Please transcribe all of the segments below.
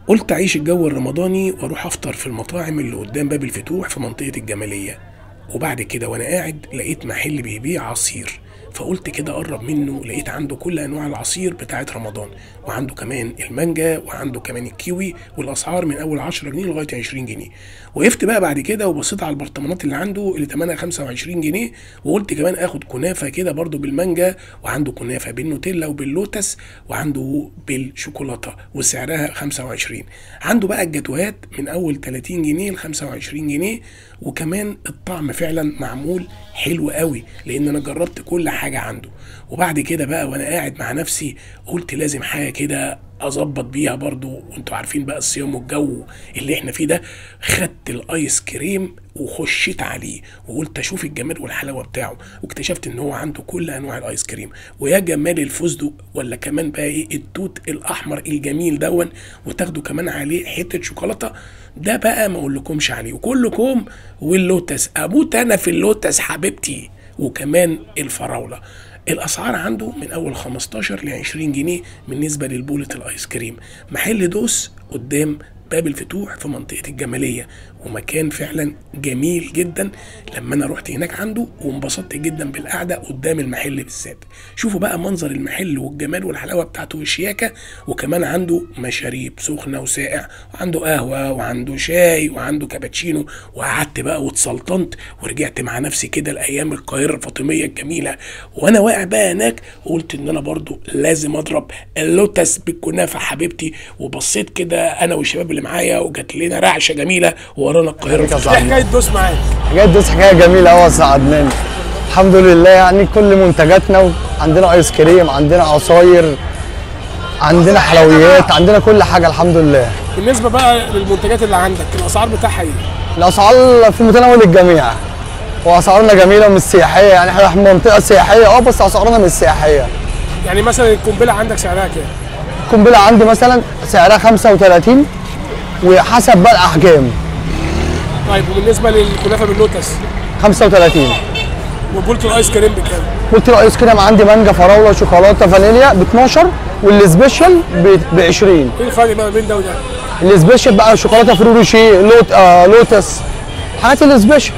قلت أعيش الجو الرمضاني وأروح أفطر في المطاعم اللي قدام باب الفتوح في منطقة الجمالية وبعد كده وأنا قاعد لقيت محل بيبيع عصير فقلت كده أقرب منه لقيت عنده كل أنواع العصير بتاعت رمضان وعنده كمان المانجا وعنده كمان الكيوي والأسعار من أول 10 جنيه لغاية 20 جنيه وقفت بقى بعد كده وبصيت على البرطمانات اللي عنده اللي ثمنها 25 جنيه وقلت كمان اخد كنافه كده برضو بالمانجا وعنده كنافه بالنوتيلا وباللوتس وعنده بالشوكولاته وسعرها 25 عنده بقى الجاتوهات من اول 30 جنيه ل 25 جنيه وكمان الطعم فعلا معمول حلو قوي لان انا جربت كل حاجه عنده وبعد كده بقى وانا قاعد مع نفسي قلت لازم حاجه كده اظبط بيها برضو وانتوا عارفين بقى الصيام والجو اللي احنا فيه ده خدت الايس كريم وخشيت عليه وقلت اشوف الجمال والحلاوه بتاعه واكتشفت ان هو عنده كل انواع الايس كريم ويا جمال الفستق ولا كمان بقى ايه التوت الاحمر الجميل دون وتاخدوا كمان عليه حته شوكولاته ده بقى ما اقولكمش عليه وكلكم واللوتس اموت انا في اللوتس حبيبتي وكمان الفراوله الاسعار عنده من اول 15 ل 20 جنيه بالنسبه للبولة الايس كريم محل دوس قدام باب الفتوح في منطقه الجماليه ومكان فعلا جميل جدا لما انا رحت هناك عنده وانبسطت جدا بالقعده قدام المحل بالذات شوفوا بقى منظر المحل والجمال والحلاوه بتاعته والشياكه وكمان عنده مشاريب سخنه وساقع وعنده قهوه وعنده شاي وعنده كابتشينو وقعدت بقى واتسلطنت ورجعت مع نفسي كده لايام القاهره الفاطميه الجميله وانا واقع بقى هناك قلت ان انا برضو لازم اضرب اللوتس بالكنافه حبيبتي وبصيت كده انا والشباب اللي معايا وجات لنا رعشه جميله ورانا القاهره يا ايه صاحبي. حكايه دوس معاك حاجات دي حكايه جميله قوي يا أستاذ عدنان الحمد لله يعني كل منتجاتنا عندنا ايس كريم عندنا عصاير عندنا حلويات عندنا كل حاجه الحمد لله بالنسبه بقى للمنتجات اللي عندك الاسعار بتاعها ايه الاسعار في متناول الجميع واسعارنا جميله مش سياحيه يعني احنا في منطقه سياحيه اه بس اسعارنا مش سياحيه يعني مثلا القنبله عندك سعرها كام القنبله عندي مثلا سعرها 35 وحسب بقى الاحجام طيب وبالنسبه للكنافه باللوتس 35 وبولة الايس كريم بكام قلت له ايس كريم عندي مانجا فراوله شوكولاته فانيليا ب 12 والسبيشال ب 20 ايه الفرق بقى بين ده وده السبيشال بقى شوكولاته فروروشي لوت آه لوتس حاجات السبيشال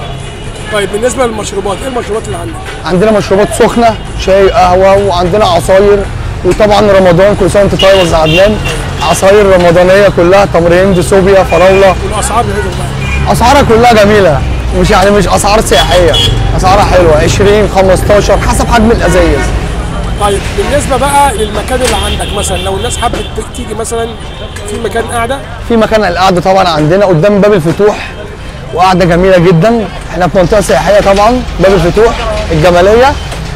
طيب بالنسبه للمشروبات ايه المشروبات اللي عندك عندنا مشروبات سخنه شاي قهوه وعندنا عصاير وطبعا رمضان كل سنه وانت طيب يا أستاذ عدنان عصاير رمضانيه كلها تمر هند صوبيا فراوله والاسعار بتاعتهم بقى اسعارها كلها جميله مش يعني مش اسعار سياحيه اسعارها حلوه 20 15 حسب حجم الازايز طيب بالنسبه بقى للمكان اللي عندك مثلا لو الناس حابه تيجي مثلا في مكان قاعده في مكان القعده طبعا عندنا قدام باب الفتوح وقعده جميله جدا احنا في منطقه سياحيه طبعا باب الفتوح الجماليه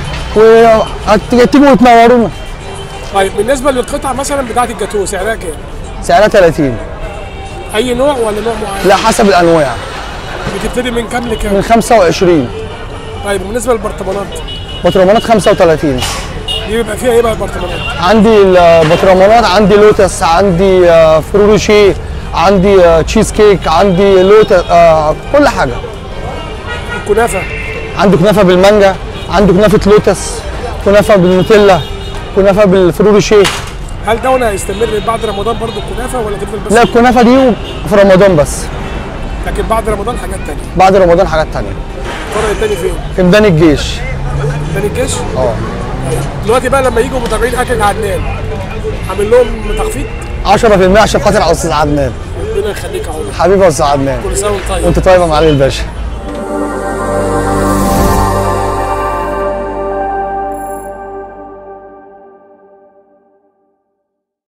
وهتيجوا وتنورونا طيب بالنسبه للقطع مثلا بتاعت الجاتوه سعرها كام سعرها 30 اي نوع ولا نوع معين لا حسب الانواع بتبتدي من كام لكام من 25 طيب بالنسبه للبرطمانات بطرمانات 35 دي بيبقى فيها ايه بقى البرطمانات عندي البطرمانات عندي لوتس عندي آه، فروروشي عندي آه، تشيز كيك عندي لوتس آه، كل حاجه الكنافه عندي كنافه بالمانجا عندي كنافه لوتس كنافه بالنوتيلا كنافه بالفروروشي هل ده هيستمر بعد رمضان برضو الكنافه ولا تفضل بس لا الكنافه دي في رمضان بس لكن بعد رمضان حاجات تانية بعد رمضان حاجات تانية الفرق التاني فين؟ في ميدان الجيش تاني الجيش؟ اه دلوقتي بقى لما يجوا متابعين اكل عدنان عامل لهم تخفيض 10% عشان خاطر على استاذ عدنان ربنا يخليك يا عمر حبيبي يا استاذ عدنان كل سنه وانت طيب وانت طيب يا معالي الباشا